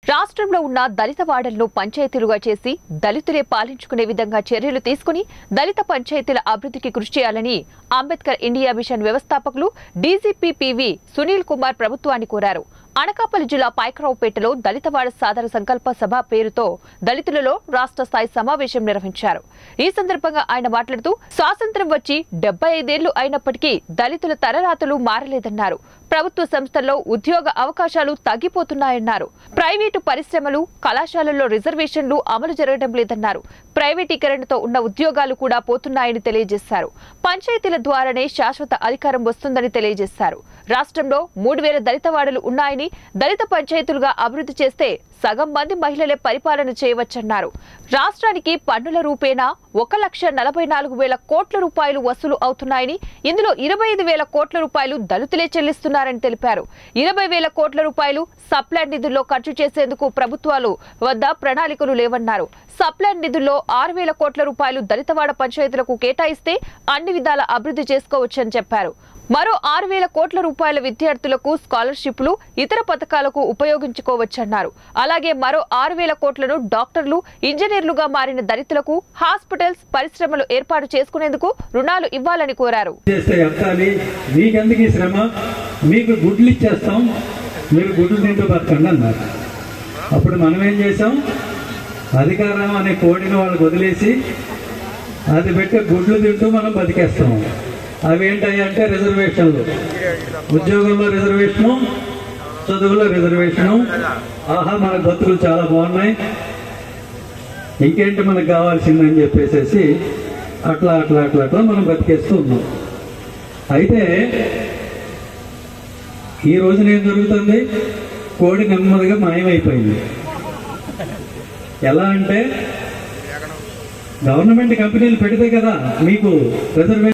రాష్ట్రంలో ఉన్న దళిత వాడలను పంచాయతీలుగా చేసి దళితులే పాలించుకునే విధంగా చర్యలు తీసుకుని దళిత పంచాయతీల అభివృద్ధికి కృషి చేయాలని అంబేద్కర్ ఇండియా మిషన్ వ్యవస్థాపకులు డీజీపీ పివి సునీల్ కుమార్ ప్రభుత్వాన్ని కోరారు అనకాపల్లి జిల్లా పాయకరావుపేటలో దళితవాడ సాధన సంకల్ప సభ పేరుతో దళితులలో రాష్ట్ర స్థాయి సమావేశం నిర్వహించారు ఈ సందర్భంగా ఆయన మాట్లాడుతూ స్వాతంత్ర్యం వచ్చి డెబ్బై ఐదేళ్లు అయినప్పటికీ దళితుల తలరాతలు మారలేదన్నారు ప్రభుత్వ సంస్థల్లో ఉద్యోగ అవకాశాలు తగ్గిపోతున్నాయన్నారు ప్రైవేటు పరిశ్రమలు కళాశాలల్లో రిజర్వేషన్లు అమలు జరగడం లేదన్నారు ప్రైవేటీకరణతో ఉన్న ఉద్యోగాలు కూడా పోతున్నాయని తెలియజేశారు పంచాయతీల ద్వారానే శాశ్వత అధికారం వస్తుందని తెలియజేశారు రాష్ట్రంలో మూడు వేల దళిత వాడలు ఉన్నాయని దళిత పంచాయతీలుగా అభివృద్ధి చేస్తే సగం మంది మహిళలే పరిపాలన చేయవచ్చన్నారు రాష్ట్రానికి పన్నుల రూపేణా ఒక లక్ష నలభై నాలుగు వేల కోట్ల రూపాయలు వసూలు అవుతున్నాయని ఇందులో ఇరవై ఐదు వేల కోట్ల రూపాయలు దళితులే చెల్లిస్తున్నారని తెలిపారు ఇరవై వేల కోట్ల రూపాయలు సప్లైన్ నిధుల్లో ఖర్చు చేసేందుకు ప్రభుత్వాలు వద్ద ప్రణాళికలు లేవన్నారు సప్లైన్ నిధుల్లో ఆరు వేల కోట్ల రూపాయలు దళితవాడ పంచాయతీలకు కేటాయిస్తే అన్ని విధాల అభివృద్ధి చేసుకోవచ్చని చెప్పారు మరో ఆరు వేల కోట్ల రూపాయల విద్యార్థులకు స్కాలర్షిప్లు ఇతర పథకాలకు ఉపయోగించుకోవచ్చన్నారు అలాగే మరో ఆరు వేల కోట్లను డాక్టర్లు ఇంజనీర్లుగా మారిన దళితులకు హాస్పిటల్స్ పరిశ్రమలు ఏర్పాటు చేసుకునేందుకు రుణాలు ఇవ్వాలని కోరారు చేస్తే ఎక్కాలి మీకెందుకు ఈ శ్రమ మీకు గుడ్లు ఇచ్చేస్తాం మీరు గుడ్లు తింటూ బతకండి అన్నారు అప్పుడు మనం ఏం చేసాం అధికారం అనే కోడిని వాళ్ళకి వదిలేసి అది పెట్టి గుడ్లు తింటూ మనం బతికేస్తాం అవి ఏంటంటే రిజర్వేషన్లు ఉద్యోగంలో రిజర్వేషను చదువులో రిజర్వేషను ఆహా మన బతుకులు చాలా బాగున్నాయి ఇంకేంటి మనకు కావాల్సిందని చెప్పేసేసి అట్లా అట్లా అట్లా అట్లా మనం బతికేస్తూ ఉన్నాం అయితే ఈ రోజున ఏం జరుగుతుంది కోడి నెమ్మదిగా మాయమైపోయింది ఎలా అంటే గవర్నమెంట్ కంపెనీలు పెడితే కదా మీకు రిజర్వేషన్